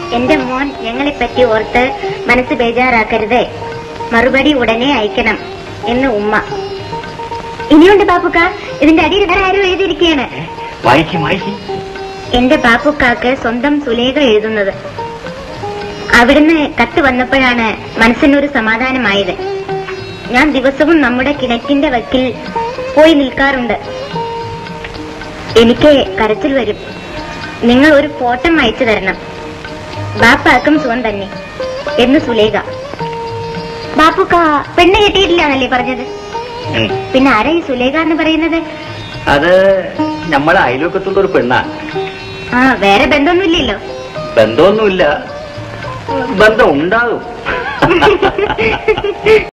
എന്റെ മോൻ ഞങ്ങളെ പറ്റി ഓർത്ത് മനസ്സ് ബേജാറാക്കരുതേ മറുപടി ഉടനെ അയക്കണം എന്ന് ഉമ്മ ഇനിയുണ്ട് ബാപ്പുക്ക ഇതിന്റെ അടിയിൽ വേറെ ആരും എഴുതിയിരിക്കുകയാണ് വായിക്കും വായിക്കും എന്റെ ബാപ്പുക്കാക്ക് സ്വന്തം സുലേഖ എഴുതുന്നത് അവിടുന്ന് കത്ത് വന്നപ്പോഴാണ് മനസ്സിനൊരു സമാധാനമായത് ഞാൻ ദിവസവും നമ്മുടെ കിണറ്റിന്റെ വക്കിൽ പോയി നിൽക്കാറുണ്ട് എനിക്ക് കരച്ചിൽ വരും നിങ്ങൾ ഒരു ഫോട്ടം അയച്ചു തരണം ബാപ്പാക്കും സുഖം തന്നെ എന്ന് സുലേഖ ബാപ്പുക്ക പെണ്ണ് കെട്ടിയിട്ടില്ല എന്നല്ലേ പറഞ്ഞത് ഉം. പിന്നെ ആരാ ഈ സുലേഖ എന്ന് പറയുന്നത് അത് നമ്മളെ അയൽവക്കത്തുള്ള ഒരു പെണ്ണാണ് ആ വേറെ ബന്ധമൊന്നുമില്ലല്ലോ ബന്ധമൊന്നുമില്ല ബന്ധം ഉണ്ടാകും